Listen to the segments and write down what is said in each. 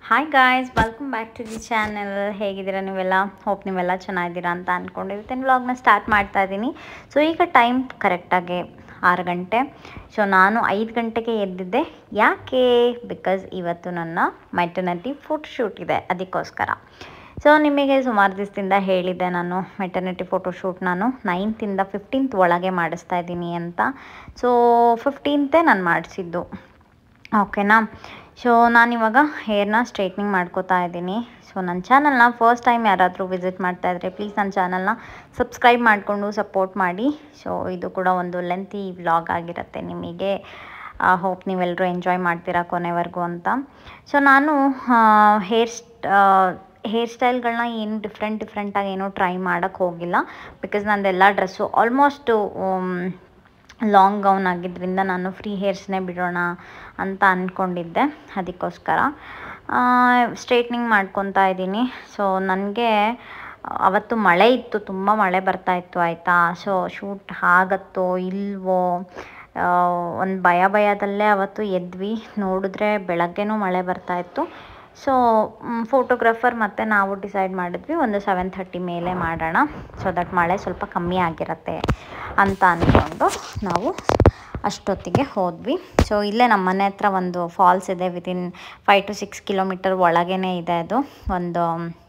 Hi guys welcome back to the channel ಹೇಗಿದ್ದೀರಾ ನೀವೆಲ್ಲ hope ನೀವೆಲ್ಲ ಚೆನ್ನಾಗಿದ್ದೀರಾ ಅಂತ ಅಂದ್ಕೊಂಡು ಇವತ್ತಿನ ವ್ಲಾಗ್ನ ಸ್ಟಾರ್ಟ್ ಮಾಡ್ತಾ ಇದ್ದೀನಿ ಸೊ ಈಗ ಟೈಮ್ ಕರೆಕ್ಟಾಗಿ ಆರು ಗಂಟೆ ಸೊ ನಾನು ಐದು ಗಂಟೆಗೆ ಎದ್ದಿದ್ದೆ ಯಾಕೆ ಬಿಕಾಸ್ ಇವತ್ತು ನನ್ನ ಮೆಟರ್ನಿಟಿ ಫೋಟೋಶೂಟ್ ಇದೆ ಅದಕ್ಕೋಸ್ಕರ ಸೊ ನಿಮಗೆ ಸುಮಾರು ದಿವಸದಿಂದ ಹೇಳಿದ್ದೆ ನಾನು ಮೆಟರ್ನಿಟಿ ಫೋಟೋಶೂಟ್ ನಾನು ನೈನ್ತಿಂದ ಫಿಫ್ಟೀನ್ತ್ ಒಳಗೆ ಮಾಡಿಸ್ತಾ ಇದ್ದೀನಿ ಅಂತ ಸೊ ಫಿಫ್ಟೀನ್ತೇ ನಾನು ಮಾಡಿಸಿದ್ದು ಓಕೆನಾ ಸೊ ನಾನಿವಾಗ ಹೇರ್ನ ಸ್ಟ್ರೈಟ್ನಿಂಗ್ ಮಾಡ್ಕೋತಾ ಇದ್ದೀನಿ ಸೊ ನನ್ನ ಚಾನಲ್ನ ಫಸ್ಟ್ ಟೈಮ್ ಯಾರಾದರೂ ವಿಸಿಟ್ ಮಾಡ್ತಾ ಇದ್ದರೆ ಪ್ಲೀಸ್ ನನ್ನ ಚಾನಲ್ನ ಸಬ್ಸ್ಕ್ರೈಬ್ ಮಾಡಿಕೊಂಡು ಸಪೋರ್ಟ್ ಮಾಡಿ ಸೊ ಇದು ಕೂಡ ಒಂದು ಲೆಂತಿ ವ್ಲಾಗ್ ಆಗಿರುತ್ತೆ ನಿಮಗೆ ಹೋಪ್ ನೀವೆಲ್ಲರೂ ಎಂಜಾಯ್ ಮಾಡ್ತೀರಾ ಕೊನೆವರೆಗೂ ಅಂತ ಸೊ ನಾನು ಹೇರ್ ಹೇರ್ ಸ್ಟೈಲ್ಗಳನ್ನ ಏನು ಡಿಫ್ರೆಂಟ್ ಡಿಫ್ರೆಂಟಾಗಿ ಏನೂ ಟ್ರೈ ಮಾಡೋಕ್ಕೆ ಹೋಗಿಲ್ಲ ಬಿಕಾಸ್ ನಂದೆಲ್ಲ ಡ್ರೆಸ್ಸು ಆಲ್ಮೋಸ್ಟು ಲಾಂಗ್ ಗೌನ್ ಆಗಿದ್ದರಿಂದ ನಾನು ಫ್ರೀ ಹೇರ್ಸ್ನೇ ಬಿಡೋಣ ಅಂತ ಅಂದ್ಕೊಂಡಿದ್ದೆ ಅದಕ್ಕೋಸ್ಕರ ಸ್ಟ್ರೈಟ್ನಿಂಗ್ ಮಾಡ್ಕೊತಾ ಇದ್ದೀನಿ ಸೊ ನನಗೆ ಅವತ್ತು ಮಳೆ ಇತ್ತು ತುಂಬ ಮಳೆ ಬರ್ತಾ ಇತ್ತು ಆಯಿತಾ ಸೊ ಶೂಟ್ ಆಗತ್ತೋ ಇಲ್ವೋ ಒಂದು ಭಯ ಭಯದಲ್ಲೇ ಅವತ್ತು ಎದ್ವಿ ನೋಡಿದ್ರೆ ಬೆಳಗ್ಗೆನೂ ಮಳೆ ಬರ್ತಾ ಇತ್ತು ಸೊ ಫೋಟೋಗ್ರಾಫರ್ ಮತ್ತು ನಾವು ಡಿಸೈಡ್ ಮಾಡಿದ್ವಿ ಒಂದು ಸೆವೆನ್ ಥರ್ಟಿ ಮೇಲೆ ಮಾಡೋಣ ಸೊ ದಟ್ ಮಳೆ ಸ್ವಲ್ಪ ಕಮ್ಮಿ ಆಗಿರುತ್ತೆ ಅಂತ ಅಂದ್ಕೊಂಡು ನಾವು ಅಷ್ಟೊತ್ತಿಗೆ ಹೋದ್ವಿ ಸೊ ಇಲ್ಲೇ ನಮ್ಮ ಮನೆ ಹತ್ರ ಒಂದು ಫಾಲ್ಸ್ ಇದೆ within five to six kilometre ಒಳಗೇ ಇದೆ ಅದು ಒಂದು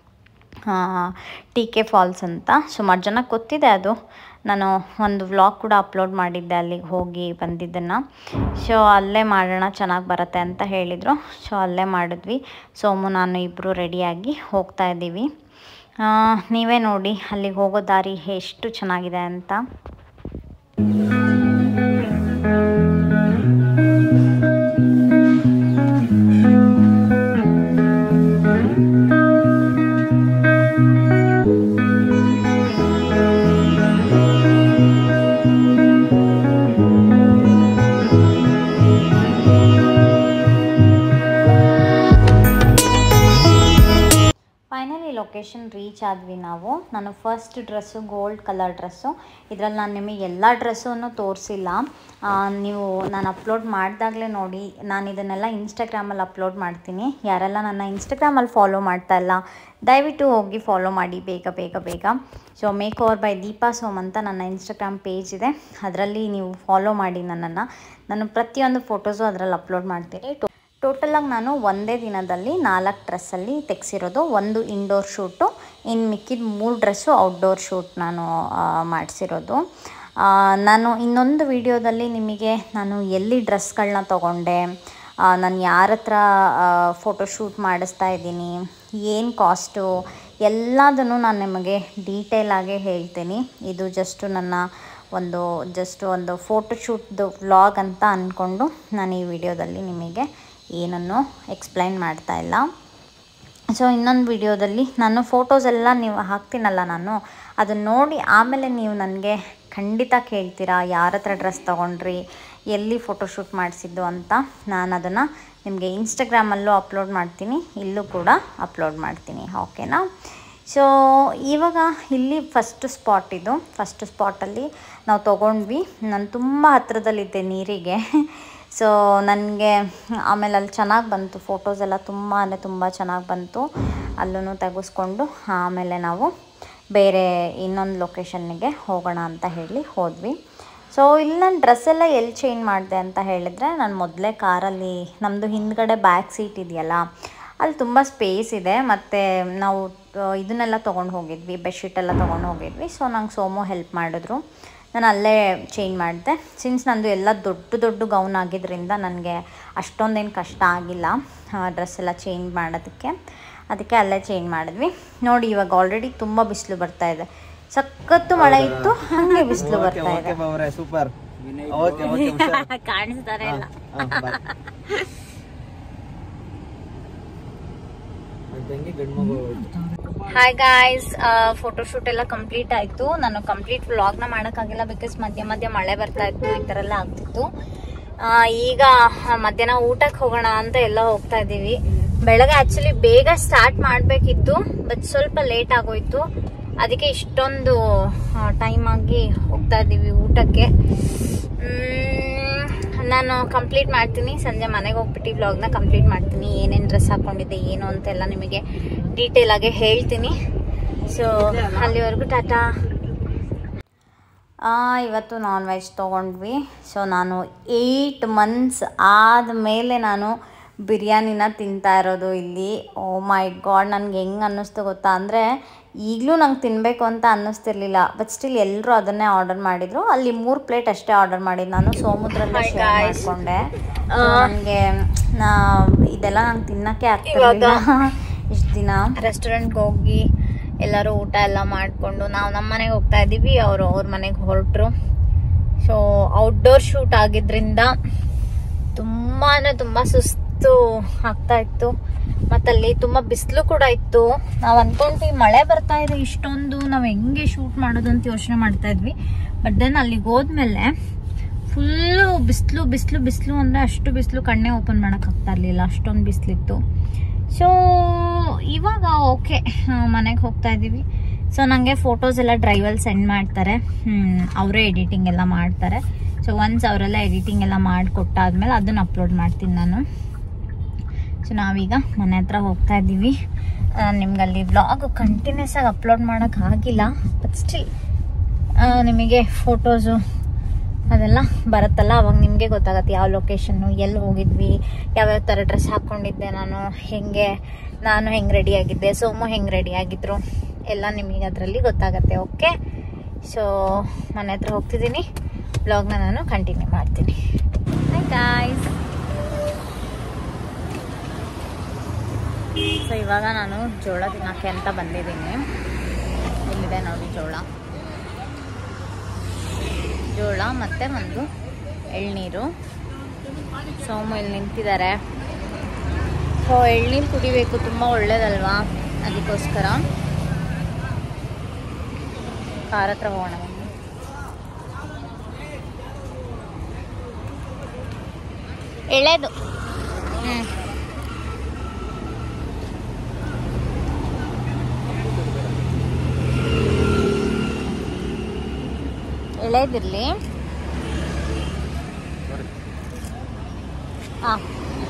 ಟಿ ಕೆ ಫಾಲ್ಸ್ ಅಂತ ಸುಮಾರು ಜನಕ್ಕೆ ಗೊತ್ತಿದೆ ಅದು ನಾನು ಒಂದು ವ್ಲಾಗ್ ಕೂಡ ಅಪ್ಲೋಡ್ ಮಾಡಿದ್ದೆ ಅಲ್ಲಿಗೆ ಹೋಗಿ ಬಂದಿದ್ದನ್ನು ಸೊ ಅಲ್ಲೇ ಮಾಡೋಣ ಚೆನ್ನಾಗಿ ಬರುತ್ತೆ ಅಂತ ಹೇಳಿದರು ಸೊ ಅಲ್ಲೇ ಮಾಡಿದ್ವಿ ಸೋಮು ನಾನು ಇಬ್ಬರು ರೆಡಿಯಾಗಿ ಹೋಗ್ತಾ ಇದ್ದೀವಿ ನೀವೇ ನೋಡಿ ಅಲ್ಲಿಗೆ ಹೋಗೋ ದಾರಿ ಎಷ್ಟು ಚೆನ್ನಾಗಿದೆ ಅಂತ ಫೈನಲಿ ಲೊಕೇಶನ್ ರೀಚ್ ಆದ್ವಿ ನಾವು ನಾನು first dress gold colour dress ಇದರಲ್ಲಿ ನಾನು ನಿಮಗೆ ಎಲ್ಲ ಡ್ರೆಸ್ಸನ್ನು ತೋರಿಸಿಲ್ಲ ನೀವು ನಾನು ಅಪ್ಲೋಡ್ ಮಾಡಿದಾಗಲೇ ನೋಡಿ ನಾನು ಇದನ್ನೆಲ್ಲ ಇನ್ಸ್ಟಾಗ್ರಾಮಲ್ಲಿ ಅಪ್ಲೋಡ್ ಮಾಡ್ತೀನಿ ಯಾರೆಲ್ಲ ನನ್ನ ಇನ್ಸ್ಟಾಗ್ರಾಮಲ್ಲಿ ಫಾಲೋ ಮಾಡ್ತಾ ಇಲ್ಲ ದಯವಿಟ್ಟು ಹೋಗಿ ಫಾಲೋ ಮಾಡಿ ಬೇಗ ಬೇಗ ಬೇಗ so make over by Deepa Som ಅಂತ ನನ್ನ ಇನ್ಸ್ಟಾಗ್ರಾಮ್ ಪೇಜ್ ಇದೆ ಅದರಲ್ಲಿ ನೀವು ಫಾಲೋ ಮಾಡಿ ನನ್ನನ್ನು ನಾನು ಪ್ರತಿಯೊಂದು ಫೋಟೋಸು ಅದರಲ್ಲಿ ಅಪ್ಲೋಡ್ ಮಾಡ್ತೀನಿ ಟೋಟಲಾಗಿ ನಾನು ಒಂದೇ ದಿನದಲ್ಲಿ ನಾಲ್ಕು ಡ್ರೆಸ್ಸಲ್ಲಿ ತೆಗೆಸಿರೋದು ಒಂದು ಇಂಡೋರ್ ಶೂಟು ಇನ್ನು ಮಿಕ್ಕಿದ ಮೂರು ಡ್ರೆಸ್ಸು ಔಟ್ಡೋರ್ ಶೂಟ್ ನಾನು ಮಾಡಿಸಿರೋದು ನಾನು ಇನ್ನೊಂದು ವಿಡಿಯೋದಲ್ಲಿ ನಿಮಗೆ ನಾನು ಎಲ್ಲಿ ಡ್ರೆಸ್ಗಳನ್ನ ತೊಗೊಂಡೆ ನಾನು ಯಾರ ಹತ್ರ ಫೋಟೋಶೂಟ್ ಮಾಡಿಸ್ತಾ ಇದ್ದೀನಿ ಏನು ಕಾಸ್ಟು ಎಲ್ಲದನ್ನು ನಾನು ನಿಮಗೆ ಡೀಟೇಲಾಗಿ ಹೇಳ್ತೀನಿ ಇದು ಜಸ್ಟು ನನ್ನ ಒಂದು ಜಸ್ಟ್ ಒಂದು ಫೋಟೋಶೂಟ್ದು ವ್ಲಾಗ್ ಅಂತ ಅಂದ್ಕೊಂಡು ನಾನು ಈ ವಿಡಿಯೋದಲ್ಲಿ ನಿಮಗೆ ಏನನ್ನು ಎಕ್ಸ್ಪ್ಲೈನ್ ಮಾಡ್ತಾ ಇಲ್ಲ ಸೊ ಇನ್ನೊಂದು ವಿಡಿಯೋದಲ್ಲಿ ನಾನು ಫೋಟೋಸ್ ಎಲ್ಲ ನೀವು ಹಾಕ್ತೀನಲ್ಲ ನಾನು ಅದನ್ನು ನೋಡಿ ಆಮೇಲೆ ನೀವು ನನಗೆ ಖಂಡಿತ ಕೇಳ್ತೀರಾ ಯಾರ ಹತ್ರ ಡ್ರೆಸ್ ತೊಗೊಂಡ್ರಿ ಎಲ್ಲಿ ಫೋಟೋಶೂಟ್ ಮಾಡಿಸಿದ್ದು ಅಂತ ನಾನು ಅದನ್ನು ನಿಮಗೆ ಇನ್ಸ್ಟಾಗ್ರಾಮಲ್ಲೂ ಅಪ್ಲೋಡ್ ಮಾಡ್ತೀನಿ ಇಲ್ಲೂ ಕೂಡ ಅಪ್ಲೋಡ್ ಮಾಡ್ತೀನಿ ಓಕೆನಾ ಸೊ ಇವಾಗ ಇಲ್ಲಿ ಫಸ್ಟ್ ಸ್ಪಾಟ್ ಇದು ಫಸ್ಟ್ ಸ್ಪಾಟಲ್ಲಿ ನಾವು ತೊಗೊಂಡ್ವಿ ನಾನು ತುಂಬ ಹತ್ರದಲ್ಲಿದ್ದೆ ನೀರಿಗೆ ಸೊ ನನಗೆ ಆಮೇಲೆ ಅಲ್ಲಿ ಚೆನ್ನಾಗಿ ಬಂತು ಫೋಟೋಸ್ ಎಲ್ಲ ತುಂಬ ಅಂದರೆ ತುಂಬ ಚೆನ್ನಾಗಿ ಬಂತು ಅಲ್ಲೂ ತೆಗೆಸ್ಕೊಂಡು ಆಮೇಲೆ ನಾವು ಬೇರೆ ಇನ್ನೊಂದು ಲೊಕೇಶನ್ನಿಗೆ ಹೋಗೋಣ ಅಂತ ಹೇಳಿ ಹೋದ್ವಿ ಸೊ ಇಲ್ಲಿ ನಾನು ಡ್ರೆಸ್ ಎಲ್ಲ ಎಲ್ಲಿ ಚೇಂಜ್ ಮಾಡಿದೆ ಅಂತ ಹೇಳಿದರೆ ನಾನು ಮೊದಲೇ ಕಾರಲ್ಲಿ ನಮ್ಮದು ಹಿಂದ್ಗಡೆ ಬ್ಯಾಕ್ ಸೀಟ್ ಇದೆಯಲ್ಲ ಅಲ್ಲಿ ತುಂಬ ಸ್ಪೇಸ್ ಇದೆ ಮತ್ತು ನಾವು ಇದನ್ನೆಲ್ಲ ತೊಗೊಂಡು ಹೋಗಿದ್ವಿ ಬೆಡ್ಶೀಟ್ ಎಲ್ಲ ತೊಗೊಂಡು ಹೋಗಿದ್ವಿ ಸೊ ನಂಗೆ ಸೋಮು ಹೆಲ್ಪ್ ಮಾಡಿದ್ರು ನಾನು ಅಲ್ಲೇ ಚೇಂಜ್ ಮಾಡಿದೆ ಸಿನ್ಸ್ ನಂದು ಎಲ್ಲ ದೊಡ್ಡ ದೊಡ್ಡ ಗೌನ್ ಆಗಿದ್ದರಿಂದ ನನಗೆ ಅಷ್ಟೊಂದೇನು ಕಷ್ಟ ಆಗಿಲ್ಲ ಡ್ರೆಸ್ ಎಲ್ಲ ಚೇಂಜ್ ಮಾಡೋದಕ್ಕೆ ಅದಕ್ಕೆ ಅಲ್ಲೇ ಚೇಂಜ್ ಮಾಡಿದ್ವಿ ನೋಡಿ ಇವಾಗ ಆಲ್ರೆಡಿ ತುಂಬ ಬಿಸಿಲು ಬರ್ತಾ ಇದೆ ಸಖತ್ತು ಮಳೆ ಇತ್ತು ಹಾಗೆ ಬಿಸಿಲು ಬರ್ತಾ ಇದೆ ಸೂಪರ್ ಕಾಣಿಸ್ತಾರೆ ಇಲ್ಲ ಹಾಯ್ ಗಾಯ್ಸ್ ಫೋಟೋಶೂಟ್ ಎಲ್ಲ ಕಂಪ್ಲೀಟ್ ಆಯ್ತು ನಾನು ಕಂಪ್ಲೀಟ್ ವ್ಲಾಗ್ನ ಮಾಡೋಕ್ಕಾಗಿಲ್ಲ ಬಿಕಾಸ್ ಮಧ್ಯ ಮಧ್ಯ ಮಳೆ ಬರ್ತಾ ಇತ್ತು ಈ ಥರ ಎಲ್ಲ ಆಗ್ತಿತ್ತು ಆ, ಈಗ ಮಧ್ಯಾಹ್ನ ಊಟಕ್ಕೆ ಹೋಗೋಣ ಅಂತ ಎಲ್ಲ ಹೋಗ್ತಾ ಇದ್ದೀವಿ ಬೆಳಗ್ಗೆ ಆಕ್ಚುಲಿ ಬೇಗ ಸ್ಟಾರ್ಟ್ ಮಾಡಬೇಕಿತ್ತು ಬಟ್ ಸ್ವಲ್ಪ ಲೇಟ್ ಆಗೋಯ್ತು ಅದಕ್ಕೆ ಇಷ್ಟೊಂದು ಟೈಮ್ ಆಗಿ ಹೋಗ್ತಾ ಇದ್ದೀವಿ ಊಟಕ್ಕೆ ಮ್, ನಾನು ಕಂಪ್ಲೀಟ್ ಮಾಡ್ತೀನಿ ಸಂಜೆ ಮನೆಗೆ ಹೋಗ್ಬಿಟ್ಟು ವ್ಲಾಗ್ನ ಕಂಪ್ಲೀಟ್ ಮಾಡ್ತೀನಿ ಏನೇನು ಡ್ರೆಸ್ ಹಾಕೊಂಡಿದ್ದೆ ಏನು ಅಂತೆಲ್ಲ ನಿಮಗೆ ಡೀಟೇಲ್ ಆಗಿ ಹೇಳ್ತೀನಿ ಸೊ ಅಲ್ಲಿವರೆಗೂ ಟಾಟಾ ಇವತ್ತು ನಾನ್ ವೆಜ್ ತೊಗೊಂಡ್ವಿ ಸೊ ನಾನು ಏಯ್ಟ್ ಮಂತ್ಸ್ ಆದಮೇಲೆ ನಾನು ಬಿರಿಯಾನಿನ ತಿಂತಾ ಇರೋದು ಇಲ್ಲಿ ಓ ಮೈ ಗಾಡ್ ನನಗೆ ಹೆಂಗೆ ಅನ್ನಿಸ್ತು ಗೊತ್ತಾ ಅಂದರೆ ಈಗಲೂ ನಂಗೆ ತಿನ್ನಬೇಕು ಅಂತ ಅನ್ನಿಸ್ತಿರ್ಲಿಲ್ಲ ಬಟ್ ಸ್ಟಿಲ್ ಎಲ್ಲರೂ ಅದನ್ನೇ ಆರ್ಡರ್ ಮಾಡಿದರು ಅಲ್ಲಿ ಮೂರು ಪ್ಲೇಟ್ ಅಷ್ಟೇ ಆರ್ಡರ್ ಮಾಡಿದ್ದು ನಾನು ಸೋಮುದ್ರಲ್ಲೇ Hi ಶೇರ್ guys. ಮಾಡಿಕೊಂಡೆ ಆ, ನನಗೆ ನಾ ಇದೆಲ್ಲ ನಂಗೆ ತಿನ್ನೋಕ್ಕೆ ಆಗ್ತಿರ್ಲಿಲ್ಲ ಇಷ್ಟು ದಿನ ರೆಸ್ಟೋರೆಂಟ್ಗೆ ಹೋಗಿ ಎಲ್ಲರೂ ಊಟ ಎಲ್ಲ ಮಾಡಿಕೊಂಡು ನಾವು ನಮ್ಮ ಮನೆಗೆ ಹೋಗ್ತಾ ಇದ್ದೀವಿ ಅವರು ಅವ್ರ ಮನೆಗೆ ಹೊರಟರು ಸೊ ಔಟ್ಡೋರ್ ಶೂಟ್ ಆಗಿದ್ರಿಂದ ತುಂಬಾ ತುಂಬ ಸುಸ್ತು ಆಗ್ತಾ ಇತ್ತು ಮತ್ತಲ್ಲಿ ತುಂಬ ಬಿಸಿಲು ಕೂಡ ಇತ್ತು ನಾವು ಅನ್ಕೊಂಡ್ವಿ ಮಳೆ ಬರ್ತಾ ಇದೆ ಇಷ್ಟೊಂದು ನಾವು ಹೆಂಗೆ ಶೂಟ್ ಮಾಡೋದು ಅಂತ ಯೋಚನೆ ಮಾಡ್ತಾ ಇದ್ವಿ ಬಟ್ ದೆನ್ ಅಲ್ಲಿಗೆ ಹೋದ್ಮೇಲೆ ಫುಲ್ಲು ಬಿಸಿಲು ಬಿಸಿಲು ಬಿಸಿಲು ಅಂದರೆ ಅಷ್ಟು ಬಿಸಿಲು ಕಣ್ಣೇ ಓಪನ್ ಮಾಡೋಕ್ಕಾಗ್ತಾ ಇರಲಿಲ್ಲ ಅಷ್ಟೊಂದು ಬಿಸಿಲಿತ್ತು ಸೊ ಇವಾಗ ಓಕೆ ಮನೆಗೆ ಹೋಗ್ತಾ ಇದ್ದೀವಿ ಸೊ ನನಗೆ ಫೋಟೋಸ್ ಎಲ್ಲ ಡ್ರೈವಲ್ಲಿ ಸೆಂಡ್ ಮಾಡ್ತಾರೆ ಅವರೇ ಎಡಿಟಿಂಗ್ ಎಲ್ಲ ಮಾಡ್ತಾರೆ ಸೊ ಒನ್ಸ್ ಅವರೆಲ್ಲ ಎಡಿಟಿಂಗ್ ಎಲ್ಲ ಮಾಡಿಕೊಟ್ಟಾದ್ಮೇಲೆ ಅದನ್ನು ಅಪ್ಲೋಡ್ ಮಾಡ್ತೀನಿ ನಾನು ಸೊ ನಾವೀಗ ಮನೆ ಹತ್ರ ಹೋಗ್ತಾ ಇದ್ದೀವಿ ನಿಮ್ಗೆ ಅಲ್ಲಿ ವ್ಲಾಗ್ ಕಂಟಿನ್ಯೂಸ್ ಆಗಿ ಅಪ್ಲೋಡ್ ಮಾಡೋಕ್ಕಾಗಿಲ್ಲ ಬಟ್ ಸ್ಟಿಲ್ ನಿಮಗೆ ಫೋಟೋಸು ಅದೆಲ್ಲ ಬರುತ್ತಲ್ಲ ಅವಾಗ ನಿಮಗೆ ಗೊತ್ತಾಗತ್ತೆ ಯಾವ ಲೊಕೇಶನ್ನು ಎಲ್ಲಿ ಹೋಗಿದ್ವಿ ಯಾವ್ಯಾವ ಥರ ಡ್ರೆಸ್ ಹಾಕ್ಕೊಂಡಿದ್ದೆ ನಾನು ಹೆಂಗೆ ನಾನು ಹೆಂಗೆ ರೆಡಿಯಾಗಿದ್ದೆ ಸೋಮು ಹೆಂಗೆ ರೆಡಿಯಾಗಿದ್ರು ಎಲ್ಲ ನಿಮಗೆ ಅದರಲ್ಲಿ ಗೊತ್ತಾಗತ್ತೆ ಓಕೆ ಸೊ ಮನೆ ಹತ್ರ ಹೋಗ್ತಿದ್ದೀನಿ ಬ್ಲಾಗ್ನ ನಾನು ಕಂಟಿನ್ಯೂ ಮಾಡ್ತೀನಿ ಗಾಯ್ಸ್ ಸೊ ಇವಾಗ ನಾನು ಜೋಳ ತಿನ್ನೋಕ್ಕೆ ಅಂತ ಬಂದಿದ್ದೀನಿ ಇಲ್ಲಿದೆ ನೋಡಿ ಜೋಳ ಜೋಳ ಮತ್ತು ಒಂದು ಎಳ್ನೀರು ಸೋಮು ಇಲ್ಲಿ ನಿಂತಿದ್ದಾರೆ ಸೊ ಎಳ್ನೀರು ಕುಡಿಬೇಕು ತುಂಬ ಒಳ್ಳೇದಲ್ವಾ ಅದಕ್ಕೋಸ್ಕರ ಕಾರ್ ಹತ್ರ ಹೋಗೋಣ ಬನ್ನಿ ಎಳೆದು ಹ್ಞೂ ಎಳೆದಿರಲಿ ಹಾಂ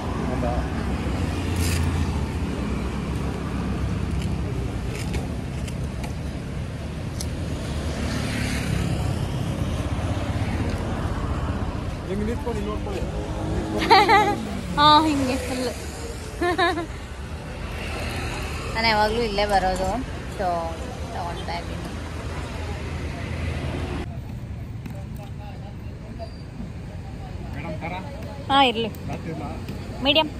ಹಾಂ ಹಿಂಗೆ ಫುಲ್ ನಾನು ಯಾವಾಗಲೂ ಇಲ್ಲೇ ಬರೋದು ಸೊ ತಗೊಳ್ತಾ ಇದ್ದೀನಿ ಹಾಂ ಇರಲಿ ಮೀಡಿಯಮ್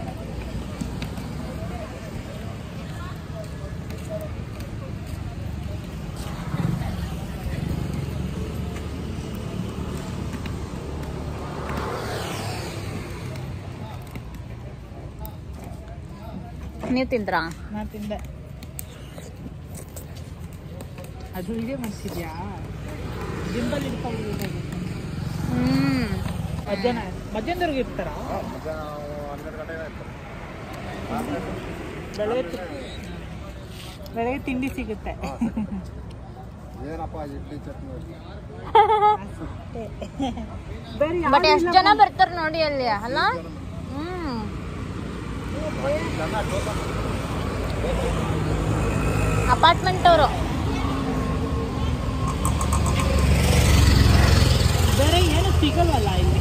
ನೀವು ತಿಂದ್ರಾ ನಾ ತಿಂದೆ ಅದು ಇದೇ ಮಾಡ್ತಿದ್ಯಾ ಜಿಂಬಲ್ ಇಟ್ಕೊಂಡು ಹ್ಮ್ ಮಧ್ಯಾಹ್ನ ಮಧ್ಯಾಹ್ನದವರೆಗೆ ಇರ್ತಾರ ಬೆಳಗ್ಗೆ ಬೆಳಗ್ಗೆ ತಿಂಡಿ ಸಿಗುತ್ತೆ ಏನಪ್ಪ ಇಡ್ಲಿ ಚಟ್ನಿ ಬೇರೆ ಬಟ್ ಎಷ್ಟು ಜನ ಬರ್ತಾರೆ ನೋಡಿ ಅಲ್ಲಿ ಅಲ್ಲ ಹ್ಮ್ ಅಪಾರ್ಟ್ಮೆಂಟ್ ಅವರು ಬೇರೆ ಏನು ಸಿಗಲ್ವಲ್ಲ ಇಲ್ಲಿ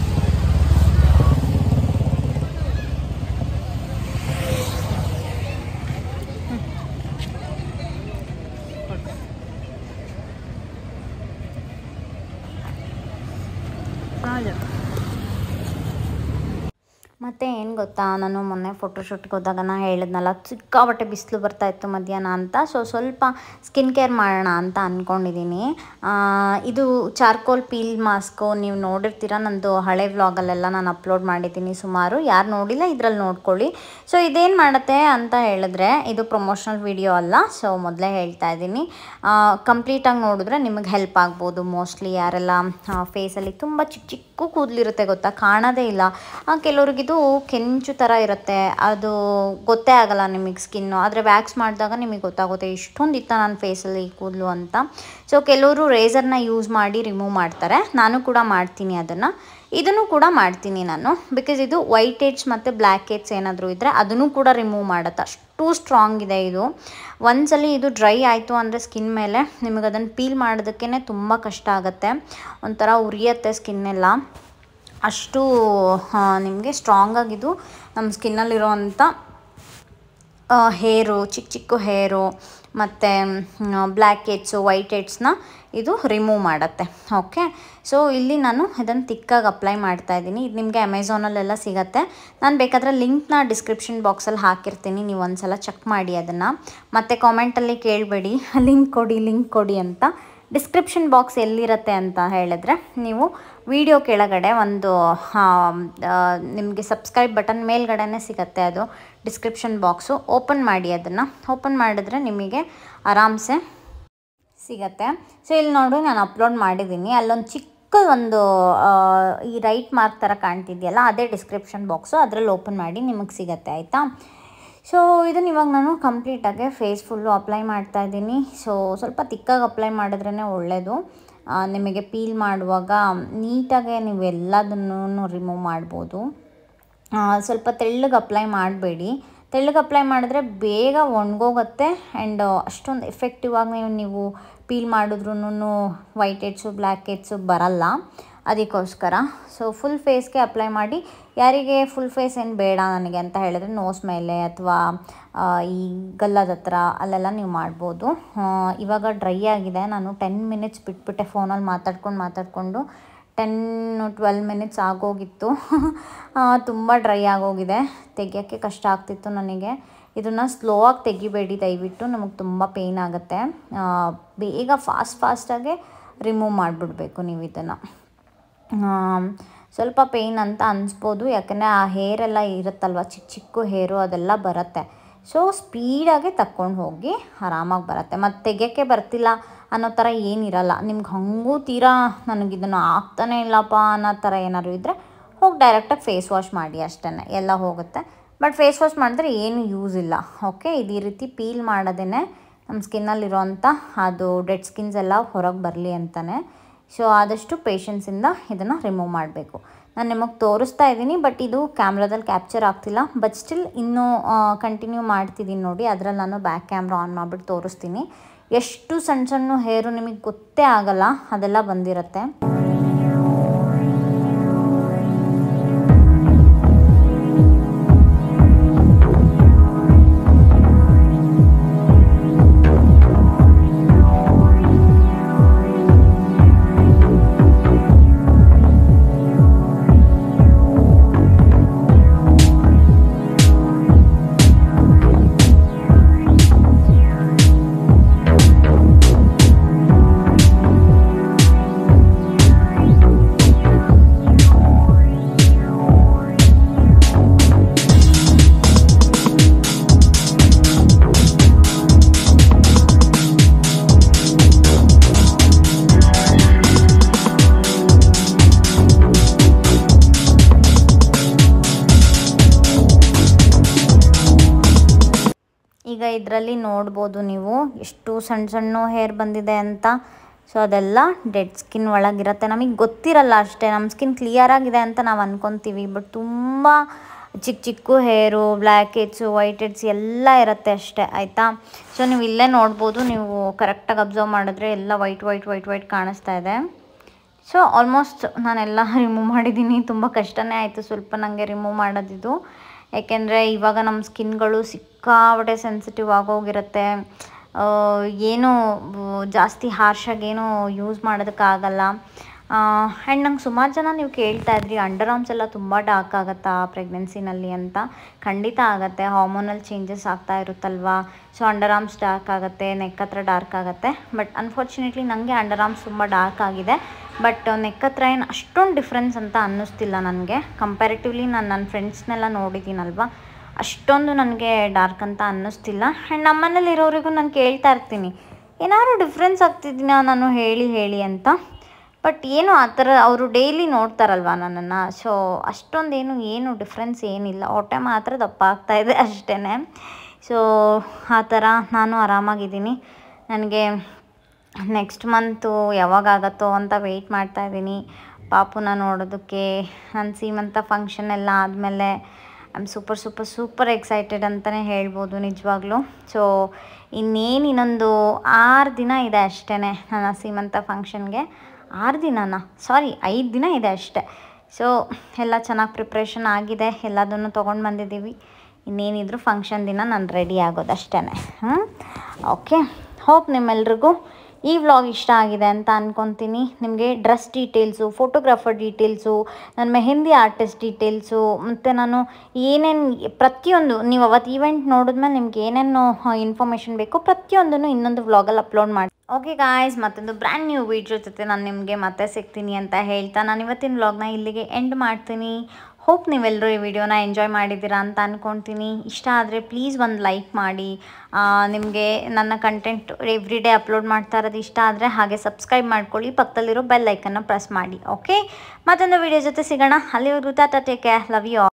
ಮತ್ತು ಏನು ಗೊತ್ತಾ ನಾನು ಮೊನ್ನೆ ಫೋಟೋಶೂಟ್ಗೆ ಹೋದಾಗ ನಾ ಹೇಳಿದ್ನಲ್ಲ ಸಿಕ್ಕಾಬಟ್ಟೆ ಬಿಸಿಲು ಬರ್ತಾ ಇತ್ತು ಮಧ್ಯಾಹ್ನ ಅಂತ ಸೊ ಸ್ವಲ್ಪ ಸ್ಕಿನ್ ಕೇರ್ ಮಾಡೋಣ ಅಂತ ಅಂದ್ಕೊಂಡಿದ್ದೀನಿ ಇದು ಚಾರ್ಕೋಲ್ ಪೀಲ್ ಮಾಸ್ಕು ನೀವು ನೋಡಿರ್ತೀರ ನಂದು ಹಳೆ ವ್ಲಾಗಲ್ಲೆಲ್ಲ ನಾನು ಅಪ್ಲೋಡ್ ಮಾಡಿದ್ದೀನಿ ಸುಮಾರು ಯಾರು ನೋಡಿಲ್ಲ ಇದರಲ್ಲಿ ನೋಡ್ಕೊಳ್ಳಿ ಸೊ ಇದೇನು ಮಾಡುತ್ತೆ ಅಂತ ಹೇಳಿದ್ರೆ ಇದು ಪ್ರಮೋಷನಲ್ ವಿಡಿಯೋ ಅಲ್ಲ ಸೊ ಮೊದಲೇ ಹೇಳ್ತಾ ಇದ್ದೀನಿ ಕಂಪ್ಲೀಟಾಗಿ ನೋಡಿದ್ರೆ ನಿಮಗೆ ಹೆಲ್ಪ್ ಆಗ್ಬೋದು ಮೋಸ್ಟ್ಲಿ ಯಾರೆಲ್ಲ ಫೇಸಲ್ಲಿ ತುಂಬ ಚಿಕ್ಕ ಚಿಕ್ಕ ಕೂದಲಿರುತ್ತೆ ಗೊತ್ತಾ ಕಾಣೋದೇ ಇಲ್ಲ ಆ, ಕೆಲವ್ರಿಗಿದು ಕೆನ್ನೆ ಮಿಂಚು ಥರ ಇರುತ್ತೆ ಅದು ಗೊತ್ತೇ ಆಗಲ್ಲ ನಿಮಗೆ ಸ್ಕಿನ್ನು ಆದರೆ ವ್ಯಾಕ್ಸ್ ಮಾಡಿದಾಗ ನಿಮಗೆ ಗೊತ್ತಾಗುತ್ತೆ ಇಷ್ಟೊಂದು ಇತ್ತ ನನ್ನ ಫೇಸಲ್ಲಿ ಕೂದಲು ಅಂತ ಸೊ ಕೆಲವರು ರೇಸರ್ನ ಯೂಸ್ ಮಾಡಿ ರಿಮೂವ್ ಮಾಡ್ತಾರೆ ನಾನು ಕೂಡ ಮಾಡ್ತೀನಿ ಅದನ್ನು ಇದನ್ನು ಕೂಡ ಮಾಡ್ತೀನಿ ನಾನು ಬಿಕಾಸ್ ಇದು ವೈಟ್ ಏಡ್ಸ್ ಮತ್ತು ಬ್ಲ್ಯಾಕ್ ಏಡ್ಸ್ ಏನಾದರೂ ಇದ್ದರೆ ಅದನ್ನು ಕೂಡ ರಿಮೂವ್ ಮಾಡುತ್ತೆ ಅಷ್ಟು ಸ್ಟ್ರಾಂಗ್ ಇದೆ ಇದು ಒಂದ್ಸಲಿ ಇದು ಡ್ರೈ ಆಯಿತು ಅಂದರೆ ಸ್ಕಿನ್ ಮೇಲೆ ನಿಮಗೆ ಅದನ್ನು ಪೀಲ್ ಮಾಡೋದಕ್ಕೇ ತುಂಬ ಕಷ್ಟ ಆಗುತ್ತೆ ಒಂಥರ ಉರಿಯತ್ತೆ ಸ್ಕಿನ್ನೆಲ್ಲ ಅಷ್ಟು ನಿಮಗೆ ಸ್ಟ್ರಾಂಗಾಗಿದ್ದು ನಮ್ಮ ಸ್ಕಿನ್ನಲ್ಲಿರೋವಂಥ ಹೇರು ಚಿಕ್ಕ ಚಿಕ್ಕ ಹೇರು ಮತ್ತು ಬ್ಲ್ಯಾಕ್ ಹೆಡ್ಸು ವೈಟ್ ಹೆಡ್ಸ್ನ ಇದು ರಿಮೂವ್ ಮಾಡುತ್ತೆ ಓಕೆ ಸೊ ಇಲ್ಲಿ ನಾನು ಇದನ್ನು ತಿಕ್ಕಾಗಿ ಅಪ್ಲೈ ಮಾಡ್ತಾ ಇದ್ದೀನಿ ಇದು ನಿಮಗೆ ಅಮೆಝಾನಲ್ಲೆಲ್ಲ ಸಿಗುತ್ತೆ ನಾನು ಬೇಕಾದರೆ ಲಿಂಕ್ನ ಡಿಸ್ಕ್ರಿಪ್ಷನ್ ಬಾಕ್ಸಲ್ಲಿ ಹಾಕಿರ್ತೀನಿ ನೀವು ಒಂದ್ಸಲ ಚೆಕ್ ಮಾಡಿ ಅದನ್ನು ಮತ್ತು ಕಾಮೆಂಟಲ್ಲಿ ಕೇಳಬೇಡಿ ಲಿಂಕ್ ಕೊಡಿ ಲಿಂಕ್ ಕೊಡಿ ಅಂತ ಡಿಸ್ಕ್ರಿಪ್ಷನ್ ಬಾಕ್ಸ್ ಎಲ್ಲಿರುತ್ತೆ ಅಂತ ಹೇಳಿದ್ರೆ ನೀವು ವಿಡಿಯೋ ಕೆಳಗಡೆ ಒಂದು ನಿಮಗೆ ಸಬ್ಸ್ಕ್ರೈಬ್ ಬಟನ್ ಮೇಲ್ಗಡೆನೇ ಸಿಗುತ್ತೆ ಅದು ಡಿಸ್ಕ್ರಿಪ್ಷನ್ ಬಾಕ್ಸು ಓಪನ್ ಮಾಡಿ ಅದನ್ನು ಓಪನ್ ಮಾಡಿದ್ರೆ ನಿಮಗೆ ಆರಾಮ್ಸೆ ಸಿಗತ್ತೆ ಸೊ ಇಲ್ಲಿ ನೋಡು ನಾನು ಅಪ್ಲೋಡ್ ಮಾಡಿದ್ದೀನಿ ಅಲ್ಲೊಂದು ಚಿಕ್ಕ ಒಂದು ಆ, ಈ ರೈಟ್ ಮಾರ್ಕ್ ಥರ ಕಾಣ್ತಿದೆಯಲ್ಲ ಅದೇ ಡಿಸ್ಕ್ರಿಪ್ಷನ್ ಬಾಕ್ಸು ಅದರಲ್ಲಿ ಓಪನ್ ಮಾಡಿ ನಿಮಗೆ ಸಿಗತ್ತೆ ಆಯಿತಾ ಸೊ ಇದನ್ನು ಇವಾಗ ನಾನು ಕಂಪ್ಲೀಟಾಗಿ ಫೇಸ್ ಫುಲ್ಲು ಅಪ್ಲೈ ಮಾಡ್ತಾ ಇದ್ದೀನಿ ಸೊ ಸ್ವಲ್ಪ ತಿಕ್ಕಾಗಿ ಅಪ್ಲೈ ಮಾಡಿದ್ರೇ ಒಳ್ಳೆಯದು ಆ, ನಿಮಗೆ ಪೀಲ್ ಮಾಡುವಾಗ ನೀಟಾಗೆ ನೀವು ಎಲ್ಲದನ್ನು ರಿಮೂವ್ ಮಾಡ್ಬೋದು ಆ, ಸ್ವಲ್ಪ ತೆಳ್ಳಗೆ ಅಪ್ಲೈ ಮಾಡಬೇಡಿ ತೆಳ್ಳಗೆ ಅಪ್ಲೈ ಮಾಡಿದ್ರೆ ಬೇಗ ಒಣಗೋಗುತ್ತೆ ಆ್ಯಂಡ್ ಅಷ್ಟೊಂದು ಎಫೆಕ್ಟಿವ್ ಆಗಿ ನೀವು ನೀವು ಪೀಲ್ ಮಾಡಿದ್ರೂ ವೈಟ್ ಹೆಡ್ಸು ಬ್ಲ್ಯಾಕ್ ಹೆಡ್ಸು ಬರಲ್ಲ ಅದಕ್ಕೋಸ್ಕರ ಸೊ ಫುಲ್ ಫೇಸ್ಗೆ ಅಪ್ಲೈ ಮಾಡಿ ಯಾರಿಗೆ ಫುಲ್ ಫೇಸ್ ಏನು ಬೇಡ ನನಗೆ ಅಂತ ಹೇಳಿದ್ರೆ ನೋಸ್ ಮೇಲೆ ಅಥವಾ ಈ ಗಲ್ಲದ ಹತ್ರ ಅಲ್ಲೆಲ್ಲ ನೀವು ಮಾಡ್ಬೋದು ಆ, ಇವಾಗ ಡ್ರೈ ಆಗಿದೆ ನಾನು ಟೆನ್ ಮಿನಿಟ್ಸ್ ಬಿಟ್ಬಿಟ್ಟೆ ಫೋನಲ್ಲಿ ಮಾತಾಡ್ಕೊಂಡು ಮಾತಾಡಿಕೊಂಡು ಟೆನ್ ಟ್ವೆಲ್ ಮಿನಿಟ್ಸ್ ಆಗೋಗಿತ್ತು ತುಂಬ ಡ್ರೈ ಆಗೋಗಿದೆ ತೆಗಿಯೋಕ್ಕೆ ಕಷ್ಟ ಆಗ್ತಿತ್ತು ನನಗೆ ಇದನ್ನು ಸ್ಲೋ ಆಗಿ ತೆಗಿಬೇಡಿ ದಯವಿಟ್ಟು ನಮಗೆ ತುಂಬ ಪೇಯ್ನ್ ಆಗುತ್ತೆ ಆ, ಬೇಗ ಫಾಸ್ಟ್ ಫಾಸ್ಟಾಗೆ ರಿಮೂವ್ ಮಾಡಿಬಿಡ್ಬೇಕು ನೀವು ಇದನ್ನು ಸ್ವಲ್ಪ ಪೇಯ್ನ್ ಅಂತ ಅನಿಸ್ಬೋದು ಯಾಕಂದರೆ ಆ ಹೇರೆಲ್ಲ ಇರುತ್ತಲ್ವ ಚಿಕ್ಕ ಚಿಕ್ಕ ಹೇರು ಅದೆಲ್ಲ ಬರುತ್ತೆ ಸೊ ಸ್ಪೀಡಾಗೆ ತಕ್ಕೊಂಡು ಹೋಗಿ ಆರಾಮಾಗಿ ಬರುತ್ತೆ ಮತ್ತು ತೆಗಿಯೋಕ್ಕೆ ಬರ್ತಿಲ್ಲ ಅನ್ನೋ ಥರ ಏನಿರಲ್ಲ ನಿಮ್ಗೆ ಹಂಗೂ ತೀರಾ ನನಗಿದನ್ನು ಆಗ್ತಾನೆ ಇಲ್ಲಪ್ಪ ಅನ್ನೋ ಥರ ಏನಾದ್ರು ಇದ್ದರೆ ಹೋಗಿ ಡೈರೆಕ್ಟಾಗಿ ಫೇಸ್ ವಾಶ್ ಮಾಡಿ ಅಷ್ಟೇ ಎಲ್ಲ ಹೋಗುತ್ತೆ ಬಟ್ ಫೇಸ್ ವಾಶ್ ಮಾಡಿದ್ರೆ ಏನು ಯೂಸ್ ಇಲ್ಲ ಓಕೆ ಇದು ಈ ರೀತಿ ಪೀಲ್ ಮಾಡೋದೇ ನಮ್ಮ ಸ್ಕಿನ್ನಲ್ಲಿರೋಂಥ ಅದು ಡೆಡ್ ಸ್ಕಿನ್ಸ್ ಎಲ್ಲ ಹೊರಗೆ ಬರಲಿ ಅಂತಲೇ ಸೊ ಆದಷ್ಟು ಪೇಷನ್ಸಿಂದ ಇದನ್ನು ರಿಮೂವ್ ಮಾಡಬೇಕು ನಾನು ನಿಮಗೆ ತೋರಿಸ್ತಾ ಇದ್ದೀನಿ ಬಟ್ ಇದು ಕ್ಯಾಮ್ರಾದಲ್ಲಿ ಕ್ಯಾಪ್ಚರ್ ಆಗ್ತಿಲ್ಲ ಬಟ್ ಸ್ಟಿಲ್ ಇನ್ನೂ ಕಂಟಿನ್ಯೂ ಮಾಡ್ತಿದ್ದೀನಿ ನೋಡಿ ಅದರಲ್ಲಿ ನಾನು ಬ್ಯಾಕ್ ಕ್ಯಾಮ್ರಾ ಆನ್ ಮಾಡಿಬಿಟ್ಟು ತೋರಿಸ್ತೀನಿ ಎಷ್ಟು ಸಣ್ಣ ಸಣ್ಣ ಹೇರು ನಿಮಗೆ ಗೊತ್ತೇ ಆಗಲ್ಲ ಅದೆಲ್ಲ ಬಂದಿರುತ್ತೆ ಈಗ ಇದರಲ್ಲಿ ನೋಡ್ಬೋದು ನೀವು ಎಷ್ಟು ಸಣ್ಣ ಸಣ್ಣ ಹೇರ್ ಬಂದಿದೆ ಅಂತ ಸೊ ಅದೆಲ್ಲ ಡೆಡ್ ಸ್ಕಿನ್ ಒಳಗಿರುತ್ತೆ ನಮಗೆ ಗೊತ್ತಿರಲ್ಲ ಅಷ್ಟೇ ನಮ್ಮ ಸ್ಕಿನ್ ಕ್ಲಿಯರ್ ಆಗಿದೆ ಅಂತ ನಾವು ಅನ್ಕೊತೀವಿ ಬಟ್ ತುಂಬ ಚಿಕ್ಕ ಚಿಕ್ಕ hair black heads white heads ಎಲ್ಲ ಇರುತ್ತೆ ಅಷ್ಟೇ ಆಯಿತಾ ಸೊ ನೀವು ಇಲ್ಲೇ ನೋಡ್ಬೋದು ನೀವು ಕರೆಕ್ಟಾಗಿ ಅಬ್ಸರ್ವ್ ಮಾಡಿದ್ರೆ ಎಲ್ಲ ವೈಟ್ ವೈಟ್ ವೈಟ್ ವೈಟ್ ಕಾಣಿಸ್ತಾ ಇದೆ ಸೊ ಆಲ್ಮೋಸ್ಟ್ ನಾನೆಲ್ಲ ರಿಮೂವ್ ಮಾಡಿದ್ದೀನಿ ತುಂಬ ಕಷ್ಟನೇ ಆಯಿತು ಸ್ವಲ್ಪ ನನಗೆ ರಿಮೂವ್ ಮಾಡೋದಿದು ಯಾಕೆಂದರೆ ಇವಾಗ ನಮ್ಮ ಸ್ಕಿನ್ಗಳು ಸಿಕ್ಕಾಪಟ್ಟೆ ಸೆನ್ಸಿಟಿವ್ ಆಗೋಗಿರುತ್ತೆ ಆ, ಏನೂ ಆ, ಜಾಸ್ತಿ ಹಾರ್ಷಾಗಿ ಏನೂ ಯೂಸ್ ಮಾಡೋದಕ್ಕಾಗಲ್ಲ ಆ್ಯಂಡ್ ನಂಗೆ ಸುಮಾರು ಜನ ನೀವು ಕೇಳ್ತಾ ಇದ್ರಿ ಅಂಡರ್ ಆರ್ಮ್ಸ್ ಎಲ್ಲ ತುಂಬ ಡಾರ್ಕ್ ಆಗುತ್ತಾ ಪ್ರೆಗ್ನೆನ್ಸಿನಲ್ಲಿ ಅಂತ ಖಂಡಿತ ಆಗುತ್ತೆ ಹಾರ್ಮೋನಲ್ ಚೇಂಜಸ್ ಆಗ್ತಾ ಇರುತ್ತಲ್ವಾ ಸೊ ಅಂಡರ್ ಆರ್ಮ್ಸ್ ಡಾರ್ಕ್ ಆಗುತ್ತೆ ನೆಕ್ ಹತ್ರ ಡಾರ್ಕ್ ಆಗುತ್ತೆ ಬಟ್ ಅನ್ಫಾರ್ಚುನೇಟ್ಲಿ ನನಗೆ ಅಂಡರ್ ಆರ್ಮ್ಸ್ ತುಂಬ ಡಾರ್ಕ್ ಆಗಿದೆ ಬಟ್ ನೆಕ್ ಹತ್ರ ಏನು ಅಷ್ಟೊಂದು ಡಿಫ್ರೆನ್ಸ್ ಅಂತ ಅನ್ನಿಸ್ತಿಲ್ಲ ನನಗೆ ಕಂಪ್ಯಾರಿಟಿವ್ಲಿ ನಾನು ನನ್ನ ಫ್ರೆಂಡ್ಸ್ನೆಲ್ಲ ನೋಡಿದ್ದೀನಲ್ವ ಅಷ್ಟೊಂದು ನನಗೆ ಡಾರ್ಕ್ ಅಂತ ಅನ್ನಿಸ್ತಿಲ್ಲ ಆ್ಯಂಡ್ ನಮ್ಮನೇಲಿ ಇರೋರಿಗೂ ನಾನು ಕೇಳ್ತಾ ಇರ್ತೀನಿ ಏನಾದ್ರು ಡಿಫ್ರೆನ್ಸ್ ಆಗ್ತಿದ್ದೀನಾ ನಾನು ಹೇಳಿ ಹೇಳಿ ಅಂತ ಬಟ್ ಏನು ಆ ಥರ ಅವರು ಡೈಲಿ ನೋಡ್ತಾರಲ್ವ ನನ್ನನ್ನು ಸೊ ಅಷ್ಟೊಂದೇನು ಏನು ಡಿಫ್ರೆನ್ಸ್ ಏನಿಲ್ಲ ಹೊಟ್ಟೆ ಮಾತ್ರ ದಪ್ಪ ಆಗ್ತಾ ಇದೆ ಅಷ್ಟೇ ಸೊ ಆ ಥರ ನಾನು ಆರಾಮಾಗಿದ್ದೀನಿ ನನಗೆ ನೆಕ್ಸ್ಟ್ ಮಂತು ಯಾವಾಗ ಆಗತ್ತೋ ಅಂತ ವೆಯ್ಟ್ ಮಾಡ್ತಾ ಇದ್ದೀನಿ ಪಾಪುನ ನೋಡೋದಕ್ಕೆ ನನ್ನ ಸೀಮಂತ ಫಂಕ್ಷನ್ ಎಲ್ಲ ಆದಮೇಲೆ I am super super super excited ಅಂತಲೇ ಹೇಳ್ಬೋದು ನಿಜವಾಗ್ಲೂ ಸೊ ಇನ್ನೇನು ಇನ್ನೊಂದು ಆರು ದಿನ ಇದೆ ಅಷ್ಟೇ ನನ್ನ ಸೀಮಂತ ಫಂಕ್ಷನ್ಗೆ ಆರು ದಿನನಾ ಸಾರಿ ಐದು ದಿನ ಇದೆ ಅಷ್ಟೇ ಸೊ ಎಲ್ಲ ಚೆನ್ನಾಗಿ ಪ್ರಿಪ್ರೇಷನ್ ಆಗಿದೆ ಎಲ್ಲದನ್ನು ತೊಗೊಂಡು ಬಂದಿದ್ದೀವಿ ಇನ್ನೇನಿದ್ರು ಫಂಕ್ಷನ್ ದಿನ ನಾನು ರೆಡಿ ಆಗೋದು ಅಷ್ಟೇ ಹ್ಞೂ ಓಕೆ ಹೋಪ್ ನಿಮ್ಮೆಲ್ರಿಗೂ ಈ ವ್ಲಾಗ್ ಇಷ್ಟ ಆಗಿದೆ ಅಂತ ಅಂದ್ಕೊತೀನಿ ನಿಮಗೆ ಡ್ರೆಸ್ ಡೀಟೇಲ್ಸು ಫೋಟೋಗ್ರಾಫರ್ ಡೀಟೇಲ್ಸು ನನ್ನ ಮೆಹಂದಿ ಆರ್ಟಿಸ್ಟ್ ಡೀಟೇಲ್ಸು ಮತ್ತು ನಾನು ಏನೇನು ಪ್ರತಿಯೊಂದು ನೀವು ಅವತ್ತು ಈವೆಂಟ್ ನೋಡಿದ್ಮೇಲೆ ನಿಮ್ಗೆ ಏನೇನು ಇನ್ಫಾರ್ಮೇಷನ್ ಬೇಕು ಪ್ರತಿಯೊಂದನ್ನು ಇನ್ನೊಂದು ವ್ಲಾಗಲ್ಲಿ ಅಪ್ಲೋಡ್ ಮಾಡಿ ಓಕೆ ಗಾಯ್ಸ್ ಮತ್ತೊಂದು ಬ್ರ್ಯಾಂಡ್ ನ್ಯೂ ವೀಡಿಯೋ ಜೊತೆ ನಾನು ನಿಮಗೆ ಮತ್ತೆ ಸಿಗ್ತೀನಿ ಅಂತ ಹೇಳ್ತಾ ನಾನು ಇವತ್ತಿನ ವ್ಲಾಗ್ನ ಇಲ್ಲಿಗೆ ಎಂಡ್ ಮಾಡ್ತೀನಿ ಹೋಪ್ ನೀವೆಲ್ಲರೂ ಈ ವಿಡಿಯೋನ ಎಂಜಾಯ್ ಮಾಡಿದ್ದೀರಾ ಅಂತ ಅಂದ್ಕೊತೀನಿ ಇಷ್ಟ ಆದರೆ ಪ್ಲೀಸ್ ಒಂದು ಲೈಕ್ ಮಾಡಿ ನಿಮಗೆ ನನ್ನ ಕಂಟೆಂಟ್ ಎವ್ರಿ ಡೇ ಅಪ್ಲೋಡ್ ಮಾಡ್ತಾ ಇರೋದು ಇಷ್ಟ ಆದರೆ ಹಾಗೆ ಸಬ್ಸ್ಕ್ರೈಬ್ ಮಾಡ್ಕೊಳ್ಳಿ ಪಕ್ಕದಲ್ಲಿರೋ ಬೆಲ್ ಐಕನ್ನ ಪ್ರೆಸ್ ಮಾಡಿ ಓಕೆ ಮತ್ತೊಂದು ವಿಡಿಯೋ ಜೊತೆ ಸಿಗೋಣ ಅಲ್ಲಿವರೆಗೂ ತಾತ ಟೇಕ್ ಕೇರ್ ಲವ್ ಯು